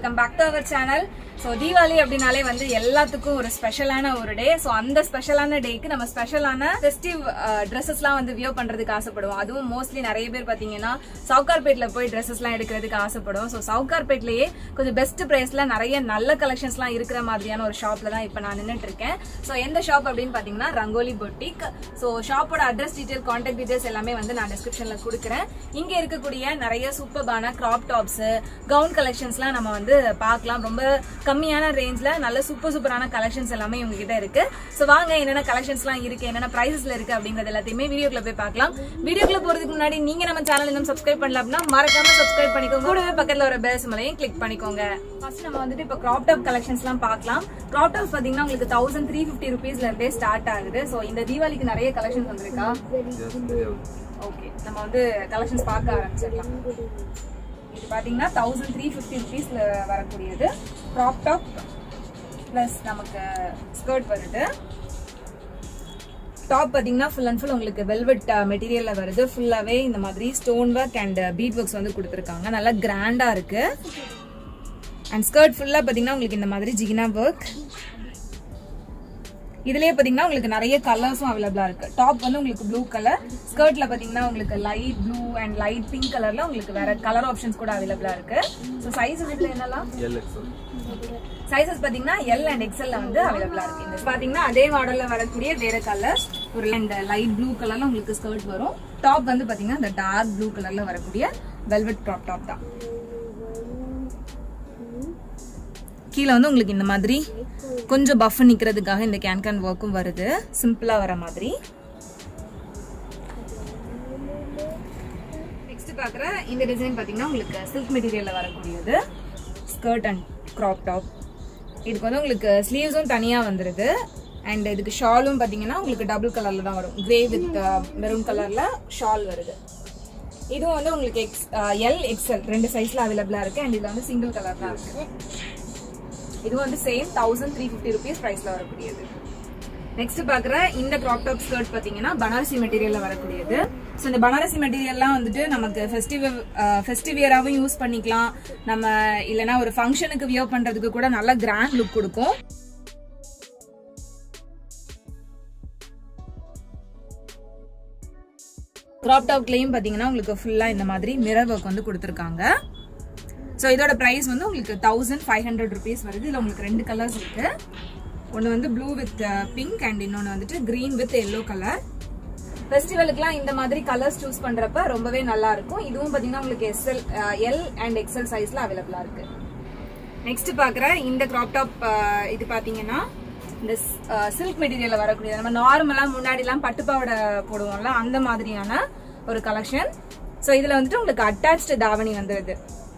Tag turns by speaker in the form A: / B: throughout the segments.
A: welcome back to our channel so Deepavali அப்படின்னாலே வந்து எல்லாத்துக்கும் ஒரு ஸ்பெஷலான ஒரு டே ஸோ அந்த ஸ்பெஷலான டேக்கு நம்ம ஸ்பெஷலான ஃபெஸ்டிவ் ட்ரெஸ்ஸஸ்லாம் வந்து வியோ பண்றதுக்கு ஆசைப்படுவோம் அதுவும் மோஸ்ட்லி நிறைய பேர் பார்த்தீங்கன்னா சவுகார்பேட்ல போய் ட்ரெஸ்ஸஸ்லாம் எடுக்கிறதுக்கு ஆசைப்படுவோம் ஸோ சவுகார்பேட்லயே கொஞ்சம் பெஸ்ட் பிரைஸ்ல நிறைய நல்ல கலெக்ஷன்ஸ்லாம் இருக்கிற மாதிரியான ஒரு ஷாப்ல தான் இப்போ நான் நின்றுட்டு இருக்கேன் ஸோ எந்த ஷாப் அப்படின்னு பார்த்தீங்கன்னா ரங்கோலி பொட்டிக் ஸோ ஷாப்போட அட்ரஸ் டீடைல் கான்டாக்ட் டீடைல்ஸ் எல்லாமே வந்து நான் டிஸ்கிரிப்ஷன்ல கொடுக்குறேன் இங்க இருக்கக்கூடிய நிறைய சூப்பர்பான கிராப் டாப்ஸ் கவுன் கலெக்ஷன்ஸ்லாம் நம்ம வந்து பார்க்கலாம் ரொம்ப கம்மியான ரேஞ்ச்ல நல்ல சூப்பர் சூப்பரான கலெக்ஷன்ஸ் எல்லாமே உங்க கிட்ட இருக்கு ஸோ வாங்க என்னென்ன கலெக்ஷன்ஸ்லாம் இருக்கு என்னென்ன பிரைசஸ்ல இருக்கு அப்படிங்கறது எல்லாத்தையுமே வீடியோக்குள்ள போய் பார்க்கலாம் வீடியோக்குள்ள போறதுக்கு முன்னாடி நீங்க நம்ம சேனல் இன்னும் சப்ஸ்கிரைப் பண்ணல அப்படின்னா மறக்காம சப்ஸ்கிரைப் பண்ணிக்கோங்க கூடவே பக்கத்துல ஒரு பெல் சிம்மலையும் கிளிக் பண்ணிக்கோங்க ஃபர்ஸ்ட் நம்ம வந்துட்டு இப்போ கிராப் டாப் கலெக்ஷன்ஸ்லாம் பார்க்கலாம் கிராப் டாப்ஸ் பாத்தீங்கன்னா உங்களுக்கு தௌசண்ட் த்ரீ ஃபிஃப்டி ருபீஸ்ல இருந்தே ஸ்டார்ட் ஆகுது ஸோ இந்த தீபாவளிக்கு நிறைய கலெக்ஷன்ஸ் வந்திருக்கா ஓகே நம்ம வந்து கலெக்ஷன்ஸ் பார்க்க ஆரம்பிச்சிடலாம் இது பாத்தீங்கன்னா தௌசண்ட் த்ரீ ஃபிஃப்டி ருபீஸ்ல வரக்கூடியது க்ராப் டாப் ப்ளஸ் நமக்கு ஸ்கர்ட் வருது டாப் பாத்தீங்கன்னா ஃபுல் அண்ட் ஃபுல் உங்களுக்கு வெல்வெட் மெட்டீரியல்ல வருது ஃபுல்லாவே இந்த மாதிரி stone work and bead works வந்து கொடுத்துருக்காங்க நல்லா கிராண்டா இருக்கு அண்ட் ஸ்கர்ட் ஃபுல்லா பாத்தீங்கன்னா உங்களுக்கு இந்த மாதிரி ஜிகினா ஒர்க் இதுலயே பாத்தீங்கன்னா உங்களுக்கு நிறைய கலர்ஸும் அவைலபிளா இருக்கு டாப் வந்து உங்களுக்கு ப்ளூ கலர் ஸ்கர்ட்ல பாத்தீங்கன்னா உங்களுக்கு light blue and light pink கலர்ல உங்களுக்கு வேற கலர் ஆப்ஷன்ஸ் கூட அவைலபிளா இருக்கு ஸோ சைஸஸ் இதுல என்னலாம் சைஸஸ் பாத்தீங்கன்னா எல் அண்ட் எக்ஸ்எல்ல வந்து அவைலபிளா இருக்கு இந்த பாத்தீங்கன்னா அதே மாடல்ல வரக்கூடிய வேற கலர்ஸ் ஒரு அண்ட் லைட் ப்ளூ கலர்ல உங்களுக்கு ஸ்கர்ட் வரும் டாப் வந்து பாத்தீங்கன்னா இந்த டார்க் ப்ளூ கலர்ல வரக்கூடிய வெல்வெட் டாப் டாப் தான் கீழே வந்து உங்களுக்கு இந்த மாதிரி கொஞ்சம் பஃப் நிக்கிறதுக்காக இந்த கேன் கேன் ஒர்க்கும் வருது சிம்பிளா வர மாதிரி நெக்ஸ்ட் பாக்குற இந்த டிசைன் பாத்தீங்கன்னா உங்களுக்கு சில்க் மெட்டீரியல்ல வரக்கூடியது ஸ்கர்ட் அண்ட் கிராப் டாப் இதுக்கு வந்து உங்களுக்கு ஸ்லீவ்ஸும் தனியா வந்துருது அண்ட் இதுக்கு ஷாலும் பாத்தீங்கன்னா உங்களுக்கு டபுள் கலர்ல தான் வரும் கிரே வித் மெரூன் கலர்ல ஷால் வருது இதுவும் வந்து உங்களுக்கு எக்ஸ் எல் எக்ஸ்எல் ரெண்டு சைஸ்ல அவைலபிளா இருக்கு அண்ட் இதுல வந்து சிங்கிள் கலர் தான் இருக்கு இது வந்து same thousand three fifty rupees ப்ரைஸ்ல வரக்கூடியது நெக்ஸ்ட் பாக்குற இந்த கிராப் டாப் ஸ்கர்ட் பாத்தீங்கன்னா பனாரசி மெட்டீரியல்ல வரக்கூடியது ஸோ இந்த பனாரசி மெட்டீரியல்லாம் வந்துட்டு நமக்கு ஃபெஸ்டிவல் ஃபெஸ்டிவியராகவும் யூஸ் பண்ணிக்கலாம் நம்ம இல்லைன்னா ஒரு ஃபங்க்ஷனுக்கு வியர் பண்றதுக்கு கூட நல்ல கிராண்ட் லுக் கொடுக்கும் கிராப் டாப்லயும் பாத்தீங்கன்னா உங்களுக்கு ஃபுல்லா இந்த மாதிரி மிரர் ஒர்க் வந்து கொடுத்துருக்காங்க ஸோ இதோட ப்ரைஸ் வந்து உங்களுக்கு தௌசண்ட் ஃபைவ் ஹண்ட்ரட் ருபீஸ் வருது இதில் உங்களுக்கு ரெண்டு கலர்ஸ் இருக்கு ஒன்று வந்து ப்ளூ வித் பிங்க் அண்ட் இன்னொன்று வந்துட்டு க்ரீன் வித் எல்லோ கலர் ஃபெஸ்டிவலுக்குலாம் இந்த மாதிரி கலர்ஸ் சூஸ் பண்றப்ப ரொம்பவே நல்லா இருக்கும் இதுவும் பார்த்தீங்கன்னா உங்களுக்கு எஸ்எல் எல் அண்ட் எக்ஸ்எல் சைஸ்ல அவைலபிளா இருக்கு நெக்ஸ்ட் பார்க்குற இந்த கிராப் டாப் இது பார்த்தீங்கன்னா இந்த சில்க் மெட்டீரியல்ல வரக்கூடிய நம்ம நார்மலா முன்னாடிலாம் பட்டுப்பாவடை போடுவோம்ல அந்த மாதிரியான ஒரு கலெக்ஷன் ஸோ இதுல வந்துட்டு உங்களுக்கு அட்டாச்டு தாவணி வந்துருது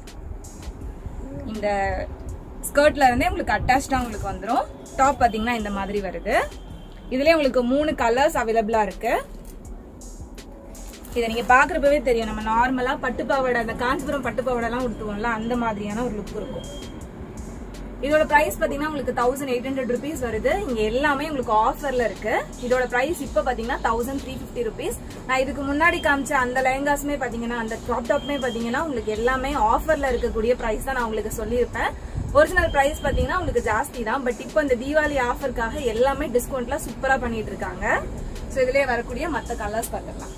A: இந்த ஸ்கர்ட்ல இருந்தே உங்களுக்கு அட்டாச்சா உங்களுக்கு வந்துடும் டாப் பாத்தீங்கன்னா இந்த மாதிரி வருது இதுலயே உங்களுக்கு மூணு கலர்ஸ் அவைலபிளா இருக்கு இதை நீங்க பாக்குறப்பவே தெரியும் நம்ம நார்மலா பட்டு பாவாடை அந்த காஞ்சிபுரம் பட்டு பாவாடை எல்லாம் உடுத்துவோம்ல அந்த மாதிரியான ஒரு லுக் இருக்கும் இதோட பிரைஸ் பாத்தீங்கன்னா உங்களுக்கு தௌசண்ட் எயிட் ஹண்ட்ரட் ருபீஸ் வருது இங்க எல்லாமே உங்களுக்கு ஆஃபர்ல இருக்கு இதோட பிரைஸ் இப்ப பாத்தீங்கன்னா தௌசண்ட் த்ரீ பிப்டி ருபீஸ் நான் இதுக்கு முன்னாடி காமிச்ச அந்த லெஹங்காஸுமே பாத்தீங்கன்னா அந்த க்ராப் டாப்மே பாத்தீங்கன்னா உங்களுக்கு எல்லாமே ஆஃபர்ல இருக்கக்கூடிய பிரைஸ் தான் நான் உங்களுக்கு சொல்லியிருப்பேன் ஒரிஜினல் பிரைஸ் பாத்தீங்கன்னா உங்களுக்கு ஜாஸ்தி தான் பட் இப்போ இந்த தீபாவளி ஆஃபருக்காக எல்லாமே டிஸ்கவுண்ட்ல சூப்பரா பண்ணிட்டு இருக்காங்க ஸோ இதுலயே வரக்கூடிய மற்ற கலர்ஸ் பார்த்துக்கலாம்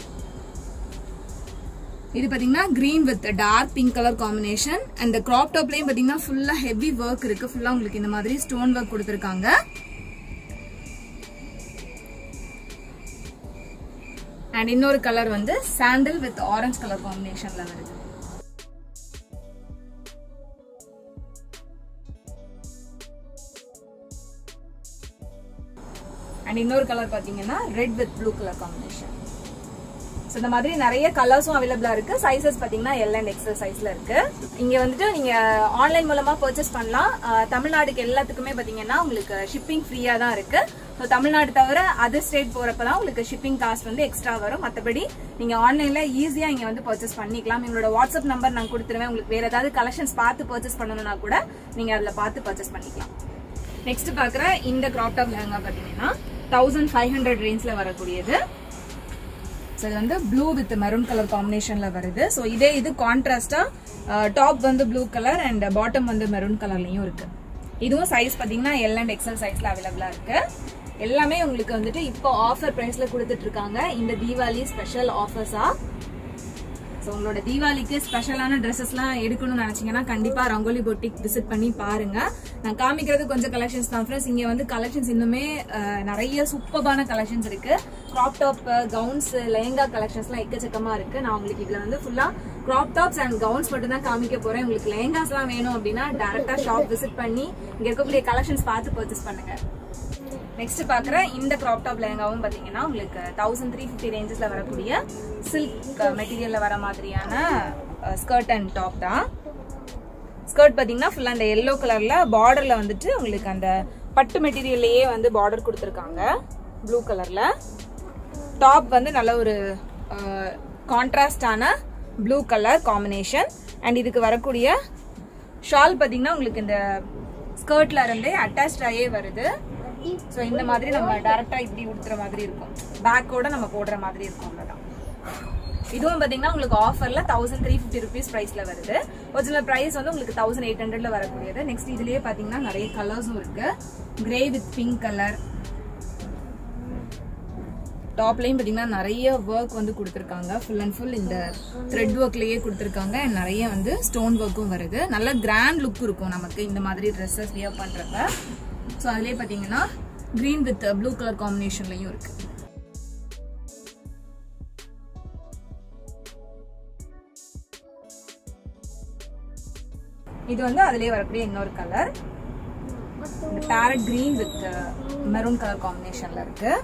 A: இது பாத்தீங்கன்னா green with dark pink colour combination and crop டாப்லயும் பாத்தீங்கன்னா ஃபுல்லா ஹெவி ஒர்க் இருக்கு ஃபுல்லா உங்களுக்கு இந்த மாதிரி ஸ்டோன் ஒர்க் கொடுத்துருக்காங்க அண்ட் இன்னொரு கலர் வந்து சாண்டில் வித் ஆரஞ்சு கலர் காம்பினேஷன்ல வருது அண்ட் இன்னொரு கலர் பாத்தீங்கன்னா red with blue colour combination so இந்த மாதிரி நிறைய கலர்ஸும் அவைலபிளா இருக்கு சைசஸ் பாத்தீங்கன்னா எல் அண்ட் எக்ஸல் சைஸ்ல இருக்கு இங்க வந்துட்டு நீங்க ஆன்லைன் மூலமா பர்ச்சேஸ் பண்ணலாம் தமிழ்நாடுக்கு எல்லாத்துக்குமே பாத்தீங்கன்னா உங்களுக்கு ஷிப்பிங் ஃப்ரீயா தான் இருக்கு ஸோ தமிழ்நாடு தவிர அதர் ஸ்டேட் போறப்பதான் உங்களுக்கு ஷிப்பிங் காஸ்ட் வந்து எக்ஸ்ட்ரா வரும் மற்றபடி நீங்க ஆன்லைன்ல ஈஸியா இங்க வந்து பர்ச்சேஸ் பண்ணிக்கலாம் எங்களோட வாட்ஸ்அப் நம்பர் நான் கொடுத்துருவேன் உங்களுக்கு வேற ஏதாவது கலெக்ஷன்ஸ் பார்த்து பர்ச்சேஸ் பண்ணணும்னா கூட நீங்க அதுல பார்த்து பர்ச்சேஸ் பண்ணிக்கலாம் நெக்ஸ்ட் பாக்குற இந்த கிராப் டாப் லெஹங்கா பாத்தீங்கன்னா தௌசண்ட் ஃபைவ் ஹண்ட்ரட் ரேஞ்ச்ல வரக்கூடியது ஸோ இது வந்து ப்ளூ வித் மெரூன் கலர் காம்பினேஷன்ல வருது ஸோ இதே இது கான்ட்ராஸ்டா டாப் வந்து ப்ளூ கலர் அண்ட் பாட்டம் வந்து மெரூன் கலர்லயும் இருக்கு இதுவும் சைஸ் பாத்தீங்கன்னா எல் அண்ட் எக்ஸல் சைஸ்ல அவைலபிளா இருக்கு எல்லாமே உங்களுக்கு வந்துட்டு இப்போ ஆஃபர் பிரைஸ்ல கொடுத்துட்டு இருக்காங்க இந்த தீபாவளி ஸ்பெஷல் ஆஃபர்ஸா ஸோ உங்களோட தீபாவளிக்கு ஸ்பெஷலான ட்ரெஸ்ஸஸ்லாம் எடுக்கணும்னு நினைச்சீங்கன்னா கண்டிப்பா ரங்கோலி பொட்டிக் விசிட் பண்ணி பாருங்க நான் காமிக்கிறது கொஞ்சம் கலெக்ஷன்ஸ் தான் ஃப்ரெண்ட்ஸ் இங்க வந்து கலெக்ஷன்ஸ் இன்னுமே அஹ், நிறைய சூப்பர்பான கலெக்ஷன்ஸ் இருக்கு கிராப் டாப் கவுன்ஸ் லெஹங்கா கலெக்ஷன்ஸ்லாம் எக்கச்சக்கமா இருக்கு நான் உங்களுக்கு இதுல வந்து ஃபுல்லா கிராப் டாப்ஸ் அண்ட் கவுன்ஸ் மட்டும் தான் காமிக்க போறேன் உங்களுக்கு லெஹங்காஸ்லாம் வேணும் அப்படின்னா டேரக்டா ஷாப் விசிட் பண்ணி இங்க இருக்கக்கூடிய கலெக்ஷன்ஸ் பார்த்து பர்ச்சேஸ் பண்ணுங்க நெக்ஸ்ட் பாக்குற இந்த கிராப் டாப் லெஹங்காவும் பாத்தீங்கன்னா உங்களுக்கு தௌசண்ட் த்ரீ ஃபிஃப்டி ரேஞ்சஸ்ல வரக்கூடிய சில்க் மெட்டீரியல்ல வர மாதிரியான ஸ்கர்ட் அண்ட் டாப் தான் ஸ்கர்ட் பாத்தீங்கன்னா ஃபுல்லா அந்த எல்லோ கலர்ல பார்டர்ல வந்துட்டு உங்களுக்கு அந்த பட்டு மெட்டீரியல்லையே வந்து பார்டர் கொடுத்துருக்காங்க ப்ளூ கலர்ல டாப் வந்து நல்ல ஒரு கான்ட்ராஸ்டான ப்ளூ கலர் காம்பினேஷன் அண்ட் இதுக்கு வரக்கூடிய ஷால் பாத்தீங்கன்னா உங்களுக்கு இந்த ஸ்கர்ட்ல இருந்தே அட்டாச் ஆயே வருது ஸோ இந்த மாதிரி நம்ம டைரக்டா இப்படி உடுத்துற மாதிரி இருக்கும் பேக்கோட நம்ம போடுற மாதிரி இருக்கும் அவ்வளவுதான் இதுவும் பாத்தீங்கன்னா உங்களுக்கு ஆஃபர்ல தௌசண்ட் த்ரீ ஃபிஃப்டி ருபீஸ் பிரைஸ்ல வருது ஒரிஜினல் பிரைஸ் வந்து உங்களுக்கு தௌசண்ட் எயிட் ஹண்ட்ரட்ல வரக்கூடியது நெக்ஸ்ட் இதுலயே பாத்தீங்கன்னா நிறைய கலர்ஸும் இருக்கு கிரே வித் பிங்க் கலர் டாப்லயும் பாத்தீங்கன்னா நிறைய ஒர்க் வந்து கொடுத்துருக்காங்க ஃபுல் அண்ட் ஃபுல் இந்த த்ரெட் ஒர்க்லயே கொடுத்துருக்காங்க and நிறைய வந்து ஸ்டோன் ஒர்க்கும் வருது நல்ல கிராண்ட் லுக் இருக்கும் நமக்கு இந்த மாதிரி ட்ரெஸ்ஸஸ் வியர் பண்றப்ப ஸோ அதுலயே பாத்தீங்கன்னா கிரீன் வித் ப்ளூ கலர் காம்பினேஷன்லயும் இருக்கு இது வந்து அதுலயே வரக்கூடிய இன்னொரு கலர் இந்த parrot green with maroon colour காம்பினேஷன்ல இருக்கு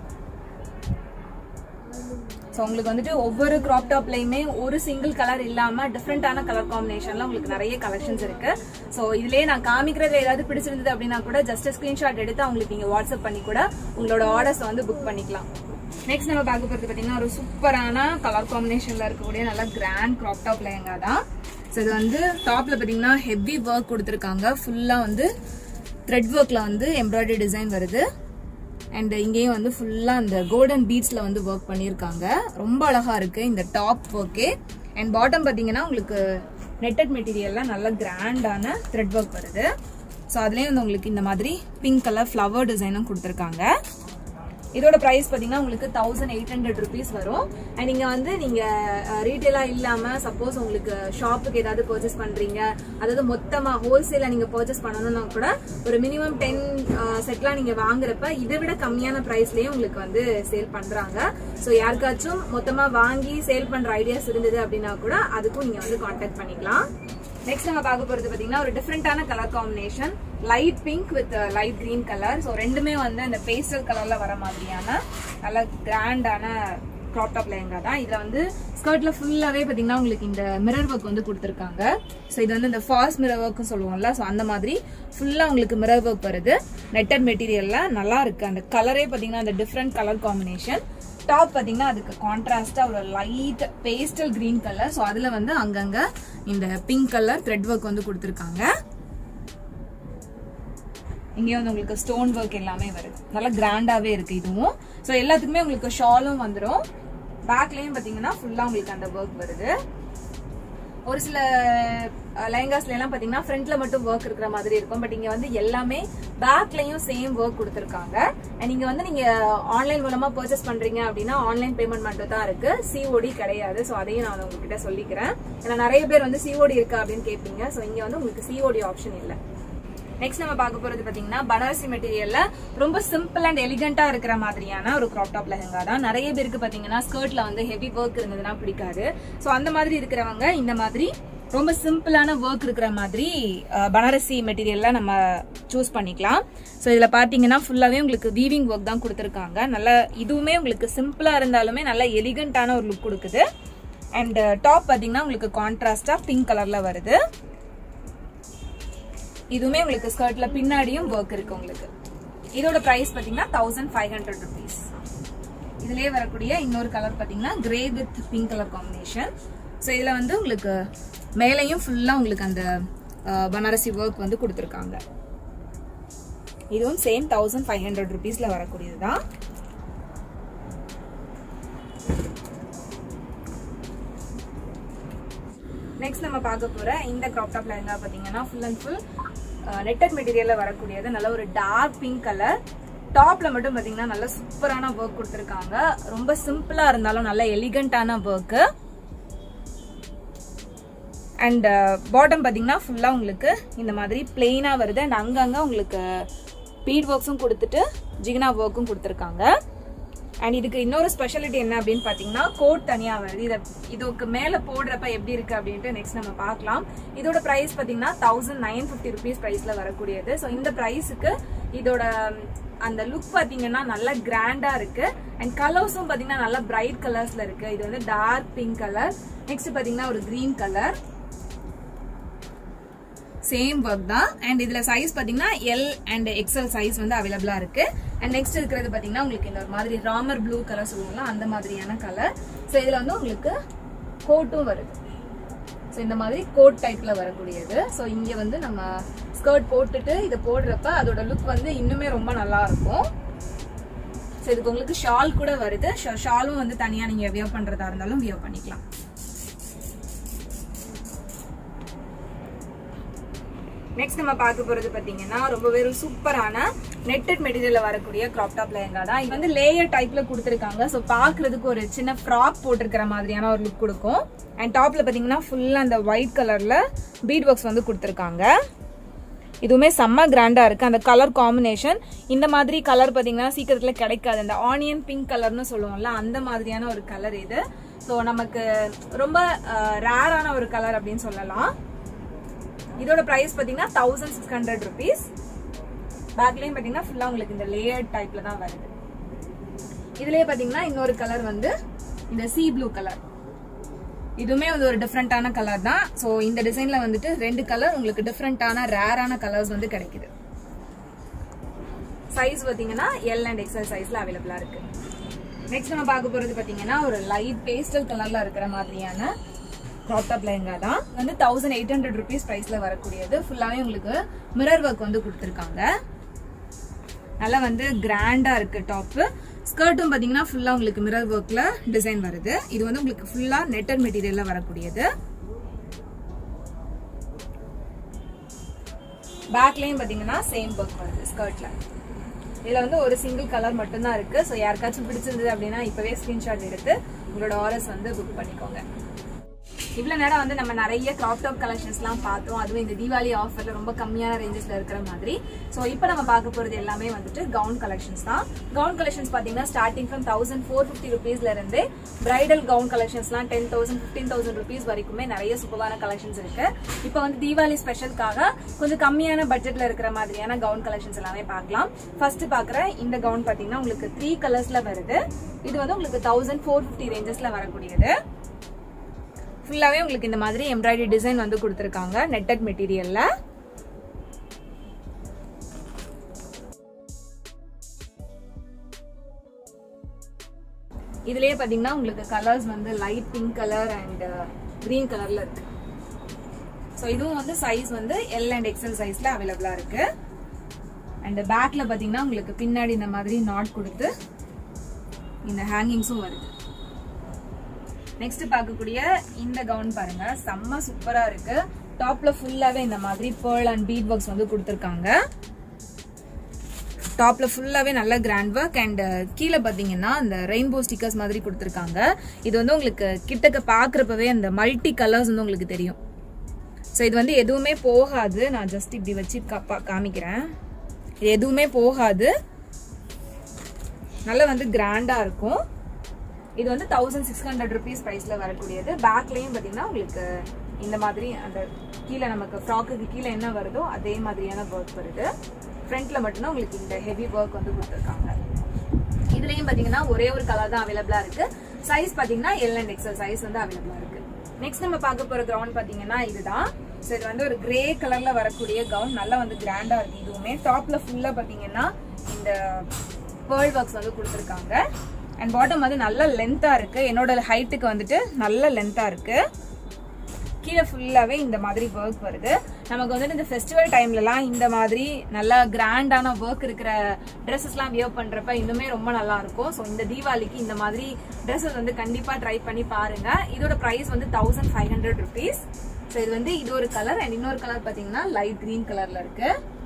A: ஸோ உங்களுக்கு வந்துட்டு ஒவ்வொரு கிராப் டாப்லயுமே ஒரு சிங்கிள் கலர் இல்லாம டிஃப்ரெண்டான கலர் காம்பினேஷன்ல உங்களுக்கு நிறைய கலெக்ஷன்ஸ் இருக்கு ஸோ இதுலயே நான் காமிக்கிறது ஏதாவது பிடிச்சிருந்தது அப்படின்னா கூட ஜஸ்ட் ஸ்கிரீன்ஷாட் எடுத்து அவங்களுக்கு நீங்க வாட்ஸ்அப் பண்ணி கூட உங்களோட ஆர்டர்ஸ் வந்து புக் பண்ணிக்கலாம் நெக்ஸ்ட் நம்ம பார்க்க போறது பாத்தீங்கன்னா ஒரு சூப்பரான கலர் காம்பினேஷன்ல இருக்கக்கூடிய நல்ல கிராண்ட் கிராப் டாப் லெஹங்கா தான் ஸோ இது வந்து டாப்ல பாத்தீங்கன்னா ஹெவி ஒர்க் கொடுத்துருக்காங்க ஃபுல்லா வந்து த்ரெட் ஒர்க்ல வந்து எம்ப்ராய்டரி டிசைன் வருது அண்ட் இங்கேயும் வந்து ஃபுல்லா அந்த கோல்டன் பீட்ஸ்ல வந்து ஒர்க் பண்ணியிருக்காங்க ரொம்ப அழகா இருக்கு இந்த டாப் ஒர்க்கே அண்ட் பாட்டம் பாத்தீங்கன்னா உங்களுக்கு நெட்டட் மெட்டீரியல்ல நல்ல கிராண்டான த்ரெட் ஒர்க் வருது ஸோ அதுலேயும் வந்து உங்களுக்கு இந்த மாதிரி பிங்க் கலர் ஃப்ளவர் டிசைனும் கொடுத்துருக்காங்க இதோட பிரைஸ் பாத்தீங்கன்னா உங்களுக்கு தௌசண்ட் எயிட் ஹண்ட்ரட் ருபீஸ் வரும் அண்ட் நீங்க வந்து நீங்க ரீட்டைலா இல்லாம சப்போஸ் உங்களுக்கு ஷாப்புக்கு ஏதாவது பர்ச்சேஸ் பண்றீங்க அதாவது மொத்தமா ஹோல்சேலா நீங்க பர்ச்சேஸ் பண்ணணும்னா கூட ஒரு மினிமம் டென் செட்லாம் நீங்க வாங்குறப்ப இதை விட கம்மியான பிரைஸ்லயே உங்களுக்கு வந்து சேல் பண்றாங்க ஸோ யாருக்காச்சும் மொத்தமா வாங்கி சேல் பண்ற ஐடியாஸ் இருந்தது அப்படின்னா கூட அதுக்கும் நீங்க வந்து கான்டாக்ட் பண்ணிக்கலாம் நெக்ஸ்ட் நம்ம பார்க்க போறது பாத்தீங்கன்னா ஒரு டிஃப்ரெண்டான colour combination light pink with light green colour so ரெண்டுமே வந்து அந்த பேஸ்டல் கலர்ல வர மாதிரியான நல்ல கிராண்டான க்ராப் டாப் லெஹங்கா தான் இதுல வந்து ஸ்கர்ட்ல ஃபுல்லாவே பாத்தீங்கன்னா உங்களுக்கு இந்த மிரர் ஒர்க் வந்து கொடுத்துருக்காங்க ஸோ இது வந்து இந்த ஃபாஸ்ட் மிரர் ஒர்க் சொல்லுவோம்ல ஸோ அந்த மாதிரி ஃபுல்லா உங்களுக்கு மிரர் ஒர்க் வருது நெட்டட் மெட்டீரியல்ல நல்லா இருக்கு அந்த கலரே பாத்தீங்கன்னா அந்த டிஃப்ரெண்ட் கலர் காம்பினேஷன் டாப் பாத்தீங்கன்னா அதுக்கு கான்ட்ராஸ்டா ஒரு light pastel green colour so அதுல வந்து அங்கங்க இந்த பிங்க் கலர் த்ரெட் ஒர்க் வந்து கொடுத்துருக்காங்க இங்கே வந்து உங்களுக்கு ஸ்டோன் ஒர்க் எல்லாமே வருது நல்லா கிராண்டாவே இருக்கு இதுவும் ஸோ எல்லாத்துக்குமே உங்களுக்கு ஷாலும் வந்துடும் பேக்லயும் பாத்தீங்கன்னா ஃபுல்லா உங்களுக்கு அந்த ஒர்க் வருது ஒரு சில லெஹங்காஸ்ல எல்லாம் பாத்தீங்கன்னா ஃப்ரண்ட்ல மட்டும் ஒர்க் இருக்கிற மாதிரி இருக்கும் பட் இங்க வந்து எல்லாமே பேக்லயும் சேம் ஒர்க் கொடுத்துருக்காங்க அண்ட் இங்க வந்து நீங்க ஆன்லைன் மூலமா பர்ச்சேஸ் பண்றீங்க அப்படின்னா ஆன்லைன் பேமெண்ட் மட்டும் தான் இருக்கு சிஓடி கிடையாது ஸோ அதையும் நான் உங்ககிட்ட சொல்லிக்கிறேன் ஏன்னா நிறைய பேர் வந்து சிஓடி இருக்கா அப்படின்னு கேட்பீங்க ஸோ இங்க வந்து உங்களுக்கு சிஓடி ஆப்ஷன் இல்லை நெக்ஸ்ட் நம்ம பார்க்க போறது பாத்தீங்கன்னா பனாரசி மெட்டீரியல்ல ரொம்ப சிம்பிள் அண்ட் எலிகண்டா இருக்கிற மாதிரியான ஒரு கிராப் டாப் லெஹங்கா தான் நிறைய பேருக்கு பாத்தீங்கன்னா ஸ்கர்ட்ல வந்து ஹெவி ஒர்க் இருந்ததுன்னா பிடிக்காது சோ அந்த மாதிரி இருக்கிறவங்க இந்த மாதிரி ரொம்ப சிம்பிளான ஒர்க் இருக்கிற மாதிரி அஹ், பனாரசி மெட்டீரியல்ல நம்ம சூஸ் பண்ணிக்கலாம் ஸோ இதுல பாத்தீங்கன்னா ஃபுல்லாவே உங்களுக்கு வீவிங் ஒர்க் தான் கொடுத்துருக்காங்க நல்ல இதுவுமே உங்களுக்கு சிம்பிளா இருந்தாலுமே நல்ல எலிகண்டான ஒரு லுக் கொடுக்குது அண்ட் டாப் பாத்தீங்கன்னா உங்களுக்கு கான்ட்ராஸ்டா பிங்க் கலர்ல வருது இதுவுமே உங்களுக்கு ஸ்கர்ட்ல பின்னாடியும் ஒர்க் இருக்கு உங்களுக்கு இதோட பிரைஸ் பாத்தீங்கன்னா தௌசண்ட் ஃபைவ் ஹண்ட்ரட் ருபீஸ் இதுலயே வரக்கூடிய இன்னொரு கலர் பாத்தீங்கன்னா grey with pink colour combination so இதுல வந்து உங்களுக்கு மேலையும் ஃபுல்லா உங்களுக்கு அந்த அஹ், பனாரசி ஒர்க் வந்து கொடுத்துருக்காங்க இதுவும் சேம் தௌசண்ட் ஃபைவ் ஹண்ட்ரட் ருபீஸ்ல வரக்கூடியது தான் நெக்ஸ்ட் நம்ம பார்க்க போற இந்த கிராப் டாப் லெஹங்கா பாத்தீங்கன்னா ஃபுல் அண்ட் ஃபுல் நெட்டட் மெட்டீரியல்ல வரக்கூடியது நல்ல ஒரு டார்க் பிங்க் கலர் டாப்ல மட்டும் பாத்தீங்கன்னா நல்ல சூப்பரான ஒர்க் கொடுத்துருக்காங்க ரொம்ப சிம்பிளா இருந்தாலும் நல்ல எலிகண்டான ஒர்க் அண்ட் பாட்டம் பாத்தீங்கன்னா ஃபுல்லா உங்களுக்கு இந்த மாதிரி பிளெயினா வருது அண்ட் அங்கங்க உங்களுக்கு பீட் ஒர்க்ஸும் கொடுத்துட்டு ஜிகினா ஒர்க்கும் கொடுத்துருக்காங்க அண்ட் இதுக்கு இன்னொரு ஸ்பெஷாலிட்டி என்ன அப்படின்னு பாத்தீங்கன்னா கோட் தனியா வருது இத இதுக்கு மேல போடுறப்ப எப்படி இருக்கு அப்படின்ட்டு நெக்ஸ்ட் நம்ம பார்க்கலாம் இதோட பிரைஸ் பாத்தீங்கன்னா தௌசண்ட் நைன் பிப்டி ருபீஸ் பிரைஸ்ல வரக்கூடியது ஸோ இந்த பிரைஸுக்கு இதோட அந்த லுக் பாத்தீங்கன்னா நல்லா கிராண்டா இருக்கு அண்ட் கலர்ஸும் பாத்தீங்கன்னா நல்லா பிரைட் கலர்ஸ்ல இருக்கு இது வந்து டார்க் பிங்க் கலர் நெக்ஸ்ட் பாத்தீங்கன்னா ஒரு கிரீன் கலர் சேம் ஒர்க் தான் அண்ட் இதுல சைஸ் பாத்தீங்கன்னா எல் அண்ட் எக்ஸல் சைஸ் வந்து அவைலபிளா இருக்கு அண்ட் நெக்ஸ்ட் இருக்கிறது பாத்தீங்கன்னா உங்களுக்கு இந்த ஒரு மாதிரி ராமர் ப்ளூ கலர் சொல்லுவாங்களா அந்த மாதிரியான கலர் ஸோ இதுல வந்து உங்களுக்கு கோட்டும் வருது ஸோ இந்த மாதிரி கோட் டைப்ல வரக்கூடியது ஸோ இங்க வந்து நம்ம ஸ்கர்ட் போட்டுட்டு இதை போடுறப்ப அதோட லுக் வந்து இன்னுமே ரொம்ப நல்லா இருக்கும் ஸோ இதுக்கு உங்களுக்கு ஷால் கூட வருது ஷாலும் வந்து தனியா நீங்க வியர் பண்றதா இருந்தாலும் வியர் பண்ணிக்கலாம் நெக்ஸ்ட் நம்ம பார்க்க போறது பாத்தீங்கன்னா ரொம்பவே ஒரு சூப்பரான நெட்டட் மெட்டீரியல்ல வரக்கூடிய கிராப் டாப் லெஹங்கா தான் இது வந்து லேயர் டைப்ல கொடுத்துருக்காங்க ஸோ பாக்குறதுக்கு ஒரு சின்ன ஃப்ராக் போட்டிருக்கிற மாதிரியான ஒரு லுக் கொடுக்கும் அண்ட் டாப்ல பாத்தீங்கன்னா ஃபுல்லா அந்த ஒயிட் கலர்ல பீட் ஒர்க்ஸ் வந்து கொடுத்துருக்காங்க இதுவுமே செம்ம கிராண்டா இருக்கு அந்த கலர் காம்பினேஷன் இந்த மாதிரி கலர் பாத்தீங்கன்னா சீக்கிரத்துல கிடைக்காது அந்த ஆனியன் பிங்க் கலர்னு சொல்லுவோம்ல அந்த மாதிரியான ஒரு கலர் இது ஸோ நமக்கு ரொம்ப ரேரான ஒரு கலர் அப்படின்னு சொல்லலாம் இதோட பிரைஸ் பாத்தீங்கன்னா தௌசண்ட் சிக்ஸ் ஹண்ட்ரட் ருபீஸ் பேக்லயும் பாத்தீங்கன்னா ஃபுல்லா உங்களுக்கு இந்த லேயர் டைப்ல தான் வருது இதுலயே பாத்தீங்கன்னா இன்னொரு கலர் வந்து இந்த சி ப்ளூ கலர் இதுவுமே வந்து ஒரு டிஃப்ரெண்டான கலர் தான் ஸோ இந்த டிசைன்ல வந்துட்டு ரெண்டு கலர் உங்களுக்கு டிஃப்ரெண்டான ரேரான கலர்ஸ் வந்து கிடைக்குது சைஸ் பாத்தீங்கன்னா எல் அண்ட் எக்ஸல் சைஸ்ல அவைலபிளா இருக்கு நெக்ஸ்ட் நம்ம பார்க்க போறது பாத்தீங்கன்னா ஒரு லைட் பேஸ்டல் கலர்ல இருக்கிற மாதிரியான கிராப் டாப் லெஹங்கா தான் வந்து தௌசண்ட் எயிட் ஹண்ட்ரட் ருபீஸ் பிரைஸ்ல வரக்கூடியது ஃபுல்லாவே உங்களுக்கு மிரர் ஒர்க் வந்து கொடுத்துருக்காங்க நல்லா வந்து கிராண்டா இருக்கு டாப் ஸ்கர்ட்டும் பாத்தீங்கன்னா ஃபுல்லா உங்களுக்கு மிரர் ஒர்க்ல டிசைன் வருது இது வந்து உங்களுக்கு ஃபுல்லா நெட்டட் மெட்டீரியல்ல வரக்கூடியது பேக்லயும் பாத்தீங்கன்னா சேம் ஒர்க் வருது ஸ்கர்ட்ல இதுல வந்து ஒரு சிங்கிள் கலர் மட்டும்தான் இருக்கு ஸோ யாருக்காச்சும் பிடிச்சிருந்தது அப்படின்னா இப்பவே ஸ்கிரீன்ஷாட் எடுத்து உங்களோட ஆர்டர்ஸ் வந்து புக் பண்ணிக்கோங்க இவ்வளவு நேரம் வந்து நம்ம நிறைய கிராப் டாப் கலெக்ஷன்ஸ் எல்லாம் பார்த்தோம் அதுவும் இந்த தீபாவளி ஆஃபர்ல ரொம்ப கம்மியான ரேஞ்சஸ்ல இருக்கிற மாதிரி சோ இப்போ நம்ம பார்க்க போறது எல்லாமே வந்துட்டு கவுன் கலெக்ஷன்ஸ் தான் கவுன் கலெக்ஷன்ஸ் பாத்தீங்கன்னா starting from thousand four fifty ருபீஸ்ல இருந்து பிரைடல் கவுன் கலெக்ஷன்ஸ்லாம் ten thousand fifteen thousand rupees வரைக்குமே நிறைய சூப்பரான கலெக்ஷன்ஸ் இருக்கு இப்போ வந்து தீபாவளி ஸ்பெஷலுக்காக கொஞ்சம் கம்மியான பட்ஜெட்ல இருக்கிற மாதிரியான கவுன் கலெக்ஷன்ஸ் எல்லாமே பார்க்கலாம் ஃபர்ஸ்ட் பாக்குற இந்த கவுன் பாத்தீங்கன்னா உங்களுக்கு த்ரீ கலர்ஸ்ல வருது இது வந்து உங்களுக்கு தௌசண்ட் ஃபோர் ஃபிஃப்டி ரேஞ்சஸ்ல வரக்கூடியது ஃபுல்லாவே உங்களுக்கு இந்த மாதிரி எம்ப்ராய்டரி டிசைன் வந்து கொடுத்துருக்காங்க நெட்டட் மெட்டீரியல்ல இதுலயே பாத்தீங்கன்னா உங்களுக்கு கலர்ஸ் வந்து light pink colour and green கலர்ல இருக்கு ஸோ இதுவும் வந்து சைஸ் வந்து எல் அண்ட் எக்ஸல் சைஸ்ல அவைலபிளா இருக்கு அண்ட் பேக்ல பாத்தீங்கன்னா உங்களுக்கு பின்னாடி இந்த மாதிரி நாட் கொடுத்து இந்த ஹேங்கிங்ஸும் வருது நெக்ஸ்ட் பார்க்கக்கூடிய இந்த கவுன் பாருங்க செம்ம சூப்பரா இருக்கு டாப்ல ஃபுல்லாவே இந்த மாதிரி பேர்ல் அண்ட் பீட் ஒர்க்ஸ் வந்து கொடுத்துருக்காங்க டாப்ல ஃபுல்லாவே நல்ல கிராண்ட் ஒர்க் அண்ட் கீழே பாத்தீங்கன்னா இந்த ரெயின்போ ஸ்டிக்கர்ஸ் மாதிரி கொடுத்துருக்காங்க இது வந்து உங்களுக்கு கிட்டக்க பாக்குறப்பவே அந்த மல்டி கலர்ஸ் வந்து உங்களுக்கு தெரியும் ஸோ இது வந்து எதுவுமே போகாது நான் ஜஸ்ட் இப்படி வச்சு காமிக்கிறேன் இது எதுவுமே போகாது நல்லா வந்து கிராண்டா இருக்கும் இது வந்து தௌசண்ட் சிக்ஸ் ஹண்ட்ரட் ருபீஸ் ப்ரைஸ்ல வரக்கூடியது பேக்லயும் பாத்தீங்கன்னா உங்களுக்கு இந்த மாதிரி அந்த கீழே நமக்கு ஃப்ராக்குக்கு கீழே என்ன வருதோ அதே மாதிரியான ஒர்க் வருது ஃப்ரண்ட்ல மட்டும்தான் உங்களுக்கு இந்த ஹெவி ஒர்க் வந்து கொடுத்துருக்காங்க இதுலயும் பாத்தீங்கன்னா ஒரே ஒரு கலர் தான் அவைலபிளா இருக்கு சைஸ் பாத்தீங்கன்னா எல் அண்ட் எக்ஸல் சைஸ் வந்து அவைலபிளா இருக்கு நெக்ஸ்ட் நம்ம பார்க்க போற கவுன் பாத்தீங்கன்னா இதுதான் ஸோ இது வந்து ஒரு கிரே கலர்ல வரக்கூடிய கவுன் நல்லா வந்து கிராண்டா இருக்கு இதுவுமே டாப்ல ஃபுல்லா பாத்தீங்கன்னா இந்த பேர்ல் ஒர்க்ஸ் வந்து கொடுத்துருக்காங்க அண்ட் பாட்டம் வந்து நல்ல லென்த்தா இருக்கு என்னோட ஹைட்டுக்கு வந்துட்டு நல்ல லென்த்தா இருக்கு கீழே ஃபுல்லாவே இந்த மாதிரி ஒர்க் வருது நமக்கு வந்துட்டு இந்த ஃபெஸ்டிவல் டைம்லலாம் இந்த மாதிரி நல்லா கிராண்டான ஒர்க் இருக்கிற ட்ரெஸ்ஸஸ்லாம் வியர் பண்றப்ப இன்னுமே ரொம்ப நல்லா இருக்கும் ஸோ இந்த தீபாவளிக்கு இந்த மாதிரி ட்ரெஸ்ஸஸ் வந்து கண்டிப்பா ட்ரை பண்ணி பாருங்க இதோட ப்ரைஸ் வந்து thousand five hundred rupees so இது வந்து இது ஒரு கலர் அண்ட் இன்னொரு கலர் பாத்தீங்கன்னா லைட் கிரீன் கலர்ல இருக்கு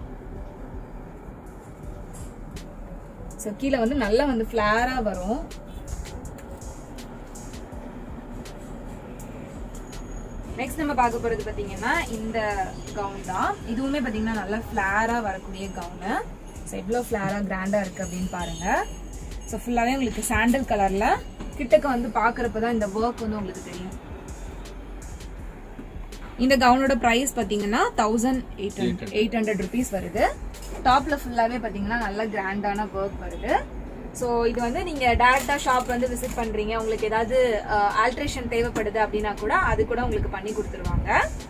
A: ஸோ கீழே வந்து நல்லா வந்து ஃபிளாரா வரும் நெக்ஸ்ட் நம்ம பார்க்க போறது பாத்தீங்கன்னா இந்த கவுன் தான் இதுவுமே பாத்தீங்கன்னா நல்லா ஃபிளாரா வரக்கூடிய கவுனு ஸோ எவ்வளோ ஃபிளாரா கிராண்டா இருக்கு அப்படின்னு பாருங்க ஸோ ஃபுல்லாவே உங்களுக்கு சாண்டல் கலர்ல கிட்டக்க வந்து பாக்குறப்ப தான் இந்த ஒர்க் வந்து உங்களுக்கு தெரியும் இந்த கவுனோட பிரைஸ் பாத்தீங்கன்னா thousand eight hundred eight hundred rupees வருது டாப்ல ஃபுல்லாவே பாத்தீங்கன்னா நல்ல கிராண்டான ஒர்க் வருது ஸோ இது வந்து நீங்க டேரக்டா ஷாப் வந்து விசிட் பண்றீங்க உங்களுக்கு ஏதாவது ஆல்ட்ரேஷன் தேவைப்படுது அப்படின்னா கூட அது கூட உங்களுக்கு பண்ணி கொடுத்துருவாங்க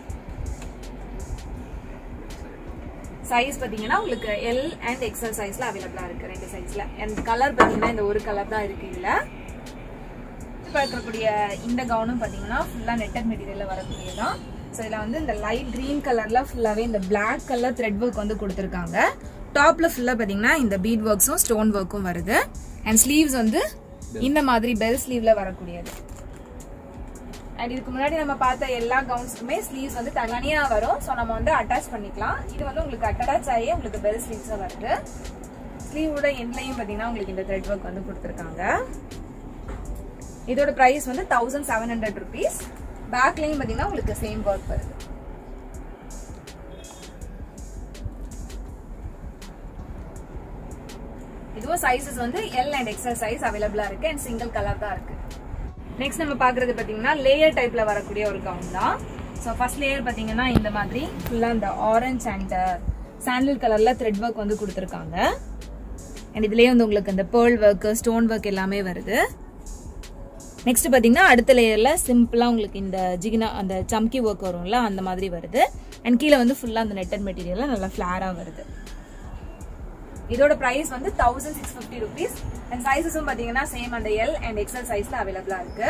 A: சைஸ் பாத்தீங்கன்னா உங்களுக்கு எல் அண்ட் எக்ஸல் சைஸ்ல அவைலபிளா இருக்கு ரெண்டு சைஸ்ல அண்ட் கலர் பாத்தீங்கன்னா இந்த ஒரு கலர் தான் இருக்கு இதுல இப்போ இருக்கக்கூடிய இந்த கவுனும் பாத்தீங்கன்னா ஃபுல்லா நெட்டட் மெட்டீரியல்ல வரக்கூடியதான் ஸோ இதில் வந்து இந்த லைட் கிரீன் கலர்ல ஃபுல்லாவே இந்த பிளாக் கலர் த்ரெட் ஒர்க் வந்து கொடுத்துருக்காங்க டாப்ல ஃபுல்லா பாத்தீங்கன்னா இந்த பீட் ஒர்க்ஸும் ஸ்டோன் ஒர்க்கும் வருது அண்ட் ஸ்லீவ்ஸ் வந்து இந்த மாதிரி பெல் ஸ்லீவ்ல வரக்கூடியது அண்ட் இதுக்கு முன்னாடி நம்ம பார்த்த எல்லா கவுன்ஸ்க்குமே ஸ்லீவ்ஸ் வந்து தனியா வரும் ஸோ நம்ம வந்து அட்டாச் பண்ணிக்கலாம் இது வந்து உங்களுக்கு அட்டாச் ஆகி உங்களுக்கு பெல் ஸ்லீவ்ஸ் வருது ஸ்லீவோட எண்ட்லையும் பாத்தீங்கன்னா உங்களுக்கு இந்த த்ரெட் ஒர்க் வந்து கொடுத்துருக்காங்க இதோட பிரைஸ் வந்து தௌசண்ட் செவன் ஹண்ட்ரட் ருபீஸ் பேக்லையும் பாத்தீங்கன்னா உங்களுக்கு சேம் ஒர்க் வருது இதுவும் சைஸஸ் வந்து எல் அண்ட் எக்ஸல் சைஸ் அவைலபிளா இருக்கு அண்ட் சிங்கிள் கலர் தான் இருக்கு நெக்ஸ்ட் நம்ம பாக்குறது பாத்தீங்கன்னா லேயர் டைப்ல வரக்கூடிய ஒரு கவுன் தான் ஸோ ஃபர்ஸ்ட் லேயர் பாத்தீங்கன்னா இந்த மாதிரி ஃபுல்லா இந்த ஆரஞ்ச் அண்ட் சாண்டில் கலர்ல த்ரெட் ஒர்க் வந்து கொடுத்துருக்காங்க அண்ட் இதுலயே வந்து உங்களுக்கு இந்த பேர்ல் ஒர்க் ஸ்டோன் ஒர்க் எல்லாமே வருது நெக்ஸ்ட் பாத்தீங்கன்னா அடுத்த லேயர்ல சிம்பிளா உங்களுக்கு இந்த ஜிகினா அந்த சம்கி ஒர்க் வரும்ல அந்த மாதிரி வருது அண்ட் கீழே வந்து ஃபுல்லா அந்த நெட்டட் மெட்டீரியல்ல நல்லா ஃபிளாரா வருது இதோட பிரைஸ் வந்து thousand six fifty rupees and சைஸஸும் பாத்தீங்கன்னா சேம் அந்த எல் அண்ட் எக்ஸல் சைஸ்ல அவைலபிளா இருக்கு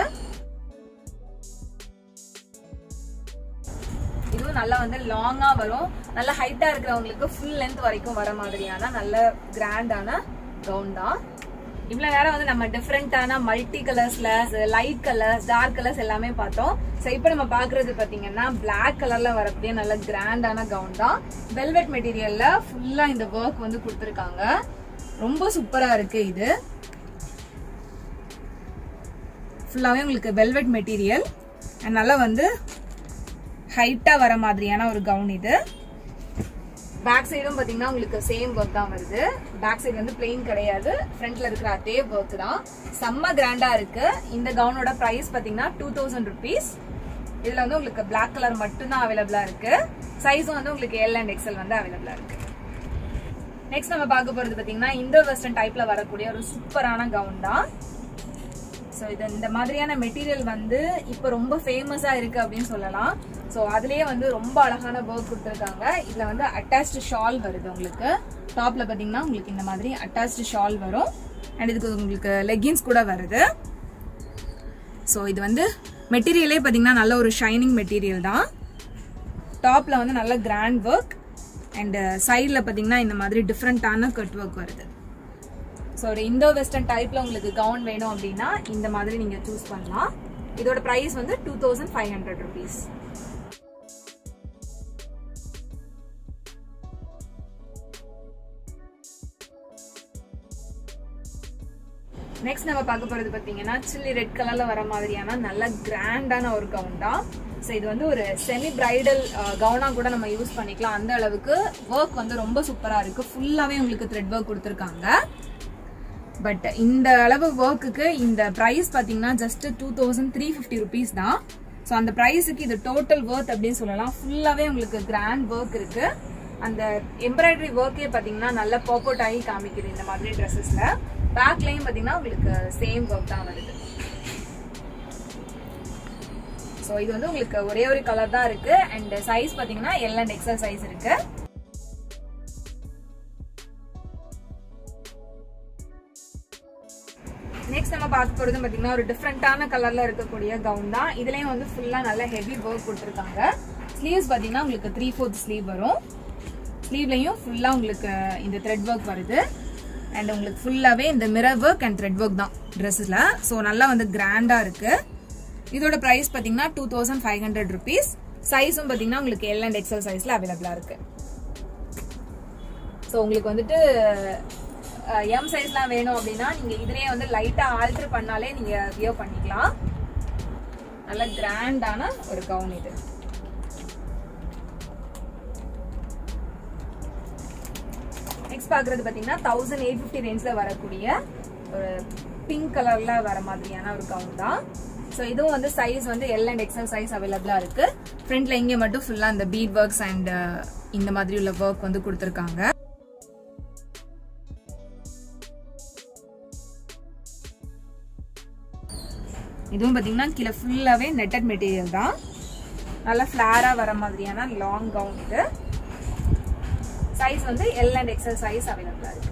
A: இதுவும் நல்லா வந்து லாங்கா வரும் நல்ல ஹைட்டா இருக்கிறவங்களுக்கு ஃபுல் லென்த் வரைக்கும் வர மாதிரியான நல்ல கிராண்டான கவுன் தான் இவ்வளவு நேரம் வந்து நம்ம டிஃப்ரெண்டான மல்டி கலர்ஸ்ல லைட் கலர்ஸ் டார்க் கலர்ஸ் எல்லாமே பார்த்தோம் ஸோ இப்போ நம்ம பாக்குறது பாத்தீங்கன்னா பிளாக் கலர்ல வரக்கூடிய நல்ல கிராண்டான கவுன் தான் வெல்வெட் மெட்டீரியல்ல ஃபுல்லா இந்த ஒர்க் வந்து கொடுத்துருக்காங்க ரொம்ப சூப்பரா இருக்கு இது ஃபுல்லாவே உங்களுக்கு வெல்வெட் மெட்டீரியல் நல்லா வந்து ஹைட்டா வர மாதிரியான ஒரு கவுன் இது பேக் சைடும் பாத்தீங்கன்னா உங்களுக்கு சேம் ஒர்க் தான் வருது பேக் சைடு வந்து பிளெயின் கிடையாது ஃப்ரண்ட்ல இருக்கிற அதே ஒர்க் தான் செம்ம கிராண்டா இருக்கு இந்த கவுனோட பிரைஸ் பாத்தீங்கன்னா டூ தௌசண்ட் ருபீஸ் இதுல வந்து உங்களுக்கு பிளாக் கலர் மட்டும்தான் அவைலபிளா இருக்கு சைஸும் வந்து உங்களுக்கு எல் அண்ட் எக்ஸல் வந்து அவைலபிளா இருக்கு நெக்ஸ்ட் நம்ம பார்க்க போறது பாத்தீங்கன்னா இந்தோ வெஸ்டர்ன் டைப்ல வரக்கூடிய ஒரு சூப்பரான கவுன் தான் ஸோ இது இந்த மாதிரியான மெட்டீரியல் வந்து இப்போ ரொம்ப ஃபேமஸா இருக்கு அப்படின்னு சொல்லலாம் ஸோ அதுலயே வந்து ரொம்ப அழகான ஒர்க் கொடுத்துருக்காங்க இதுல வந்து அட்டாச்டு ஷால் வருது உங்களுக்கு டாப்ல பாத்தீங்கன்னா உங்களுக்கு இந்த மாதிரி அட்டாச்டு ஷால் வரும் அண்ட் இதுக்கு உங்களுக்கு லெகின்ஸ் கூட வருது ஸோ இது வந்து மெட்டீரியலே பாத்தீங்கன்னா நல்ல ஒரு ஷைனிங் மெட்டீரியல் தான் டாப்ல வந்து நல்ல கிராண்ட் ஒர்க் அண்ட் சைடில் பாத்தீங்கன்னா இந்த மாதிரி டிஃப்ரெண்டான கட் ஒர்க் வருது ஸோ ஒரு இந்தோ வெஸ்டர்ன் டைப்ல உங்களுக்கு கவுன் வேணும் அப்படின்னா இந்த மாதிரி நீங்க சூஸ் பண்ணலாம் இதோட பிரைஸ் வந்து two thousand five hundred rupees next நம்ம பார்க்க போறது பாத்தீங்கன்னா சில்லி ரெட் கலர்ல வர மாதிரியான நல்ல கிராண்டான ஒரு கவுன் தான் ஸோ இது வந்து ஒரு செமி பிரைடல் கவுனா கூட நம்ம யூஸ் பண்ணிக்கலாம் அந்த அளவுக்கு ஒர்க் வந்து ரொம்ப சூப்பரா இருக்கு ஃபுல்லாவே உங்களுக்கு த்ரெட் ஒர்க் கொடுத்துருக்காங்க பட் இந்த அளவு ஒர்க்குக்கு இந்த ப்ரைஸ் பார்த்தீங்கன்னா just two thousand three fifty rupees தான் ஸோ அந்த ப்ரைஸுக்கு இது டோட்டல் ஒர்த் அப்படின்னு சொல்லலாம் ஃபுல்லாகவே உங்களுக்கு கிராண்ட் ஒர்க் இருக்கு அந்த எம்ப்ராய்டரி ஒர்க்கே பார்த்தீங்கன்னா நல்ல பாப்போட் ஆகி காமிக்குது இந்த மாதிரி ட்ரெஸ்ஸஸ்ல பேக்லையும் பார்த்தீங்கன்னா உங்களுக்கு சேம் ஒர்க் தான் வருது ஸோ இது வந்து உங்களுக்கு ஒரே ஒரு கலர் தான் இருக்கு அண்ட் சைஸ் பார்த்தீங்கன்னா எல் அண்ட் எக்ஸல் சைஸ் இருக்கு நெக்ஸ்ட் நம்ம பார்க்க போறது பாத்தீங்கன்னா ஒரு டிஃப்ரெண்டான கலர்ல இருக்கக்கூடிய கவுன் தான் இதுலயும் வந்து ஃபுல்லா நல்ல ஹெவி ஒர்க் கொடுத்துருக்காங்க ஸ்லீவ்ஸ் பாத்தீங்கன்னா உங்களுக்கு த்ரீ ஃபோர்த் ஸ்லீவ் வரும் ஸ்லீவ்லயும் ஃபுல்லா உங்களுக்கு இந்த த்ரெட் ஒர்க் வருது அண்ட் உங்களுக்கு ஃபுல்லாவே இந்த mirror work and thread work தான் ட்ரெஸ்ஸஸ்ல ஸோ நல்லா வந்து கிராண்டா இருக்கு இதோட பிரைஸ் பாத்தீங்கன்னா two thousand five hundred rupees சைஸும் பாத்தீங்கன்னா உங்களுக்கு எல் அண்ட் எக்ஸல் சைஸ்ல அவைலபிளா இருக்கு ஸோ உங்களுக்கு வந்துட்டு எம் சைஸ்லாம் வேணும் அப்படின்னா நீங்க இதுலயே வந்து லைட்டா ஆல்டர் பண்ணாலே நீங்க வியர் பண்ணிக்கலாம் நல்ல கிராண்டான ஒரு கவுன் இது நெக்ஸ்ட் பாக்குறது பாத்தீங்கன்னா தௌசண்ட் எயிட் ஃபிஃப்டி ரேஞ்ச்ல வரக்கூடிய ஒரு பிங்க் கலர்ல வர மாதிரியான ஒரு கவுன் தான் ஸோ இதுவும் வந்து சைஸ் வந்து எல் அண்ட் எக்ஸல் சைஸ் அவைலபிளா இருக்கு ஃப்ரண்ட்ல இங்க மட்டும் ஃபுல்லா இந்த பீட் ஒர்க்ஸ் அண்ட் இந்த மாதிரி உள்ள ஒர்க் வந்து கொடுத்துருக்காங்க இதுவும் பாத்தீங்கன்னா கீழே ஃபுல்லாவே நெட்டட் மெட்டீரியல் தான் நல்லா ஃபிளாரா வர மாதிரியான லாங் கவுன் இது சைஸ் வந்து எல் அண்ட் எக்ஸல் சைஸ் அவைலபிளா இருக்கு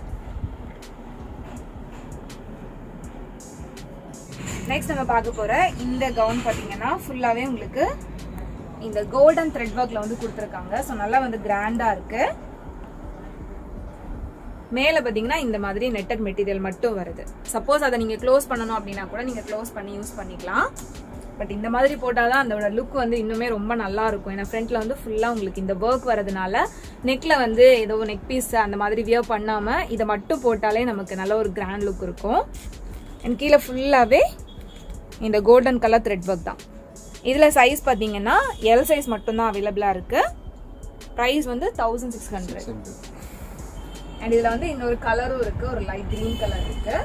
A: நெக்ஸ்ட் நம்ம பார்க்க போற இந்த கவுன் பாத்தீங்கன்னா ஃபுல்லாவே உங்களுக்கு இந்த கோல்டன் த்ரெட் ஒர்க்ல வந்து கொடுத்துருக்காங்க ஸோ நல்லா வந்து கிராண்டா இருக்கு மேல பாத்தீங்கன்னா இந்த மாதிரி நெட்டட் மெட்டீரியல் மட்டும் வருது சப்போஸ் அதை நீங்க க்ளோஸ் பண்ணணும் அப்படின்னா கூட நீங்க க்ளோஸ் பண்ணி யூஸ் பண்ணிக்கலாம் பட் இந்த மாதிரி போட்டாதான் அதோட லுக் வந்து இன்னுமே ரொம்ப நல்லா இருக்கும் ஏன்னா ஃப்ரண்ட்ல வந்து ஃபுல்லா உங்களுக்கு இந்த ஒர்க் வரதுனால நெக்ல வந்து ஏதோ நெக் பீஸ் அந்த மாதிரி வியர் பண்ணாம இதை மட்டும் போட்டாலே நமக்கு நல்ல ஒரு கிராண்ட் லுக் இருக்கும் அண்ட் கீழே ஃபுல்லாவே இந்த கோல்டன் கலர் த்ரெட் ஒர்க் தான் இதுல சைஸ் பாத்தீங்கன்னா எல் சைஸ் மட்டும்தான் அவைலபிளா இருக்கு ப்ரைஸ் வந்து தௌசண்ட் சிக்ஸ் ஹண்ட்ரட் அண்ட் இதுல வந்து இன்னொரு கலரும் இருக்கு ஒரு லைட் கிரீன் கலர் இருக்கு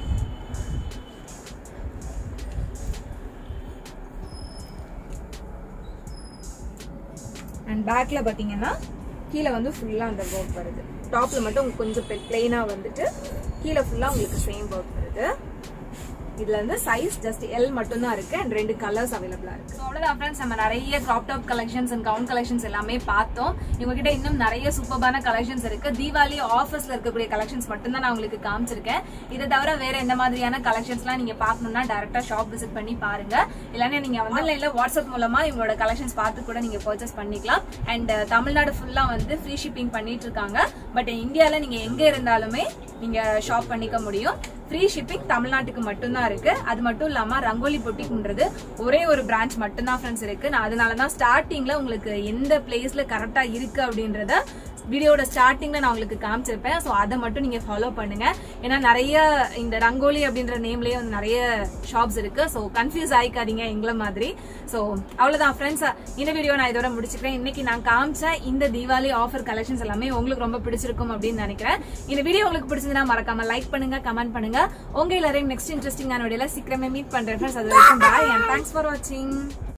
A: அண்ட் பேக்ல பாத்தீங்கன்னா கீழே வந்து ஃபுல்லா அந்த ஒர்க் வருது டாப்ல மட்டும் உங்களுக்கு கொஞ்சம் பிளெயினா வந்துட்டு கீழே ஃபுல்லா உங்களுக்கு சேம் ஒர்க் வருது இதுல வந்து சைஸ் ஜஸ்ட் எல் மட்டும் தான் இருக்கு அண்ட் ரெண்டு கலர்ஸ் அவைலபிளா இருக்கு So, அவ்வளவுதான் ஃப்ரெண்ட்ஸ் நம்ம நிறைய crop top collections and gown collections எல்லாமே பார்த்தோம் இவங்க கிட்ட இன்னும் நிறைய சூப்பர்பான கலெக்ஷன்ஸ் இருக்கு தீபாவளி ஆஃபர்ஸ்ல இருக்கக்கூடிய கலெக்ஷன்ஸ் மட்டும் தான் நான் உங்களுக்கு காமிச்சிருக்கேன் இதை தவிர வேற எந்த மாதிரியான கலெக்ஷன்ஸ்லாம் நீங்க பார்க்கணும்னா டேரக்டா ஷாப் விசிட் பண்ணி பாருங்க இல்லைன்னா நீங்க ஆன்லைன்ல வாட்ஸ்அப் மூலமா இவங்களோட கலெக்ஷன்ஸ் பார்த்து கூட நீங்க பர்ச்சேஸ் பண்ணிக்கலாம் அண்ட் தமிழ்நாடு ஃபுல்லா வந்து ஃப்ரீ ஷிப்பிங் பண்ணிட்டு இருக்காங்க பட் இந்தியால நீங்க எங்க இருந்தாலுமே நீங்க ஷாப் பண்ணிக்க முடியும் ஃப்ரீ ஷிப்பிங் தமிழ்நாட்டுக்கு மட்டும்தான் இருக்கு அது மட்டும் இல்லாம ரங்கோலி பொட்டிக்ன்றது ஒரே ஒரு பிரான்ச் மட்டும்தான் ஃப்ரெண்ட்ஸ் இருக்கு நான் அதனாலதான் ஸ்டார்டிங்ல உங்களுக்கு எந்த பிளேஸ்ல கரெக்டா இருக்கு அப்படின்றத வீடியோட ஸ்டார்டிங்ல நான் உங்களுக்கு காமிச்சிருப்பேன் ஸோ அதை மட்டும் நீங்க ஃபாலோ பண்ணுங்க ஏன்னா நிறைய இந்த ரங்கோலி அப்படின்ற நேம்லயே வந்து நிறைய ஷாப்ஸ் இருக்கு ஸோ கன்ஃபியூஸ் ஆயிக்காதீங்க எங்களை மாதிரி ஸோ அவ்வளவுதான் ஃப்ரெண்ட்ஸ் இந்த வீடியோ நான் இதோட முடிச்சுக்கிறேன் இன்னைக்கு நான் காமிச்ச இந்த தீபாவளி ஆஃபர் கலெக்ஷன்ஸ் எல்லாமே உங்களுக்கு ரொம்ப பிடிச்சிருக்கும் அப்படின்னு நினைக்கிறேன் இந்த வீடியோ உங்களுக்கு பிடிச்சதுன்னா மறக்காம லைக் பண்ணுங்க கமெண்ட் பண்ணுங்க உங்க எல்லாரையும் நெக்ஸ்ட் இன்ட்ரெஸ்டிங்கான வீடியோல சீக்கிரமே மீட் பண்றேன் ஃப்ரெண்ட்ஸ் அது வரைக்கும் பாய் அண்ட் தேங்க்ஸ் ஃபார் வாட்சிங்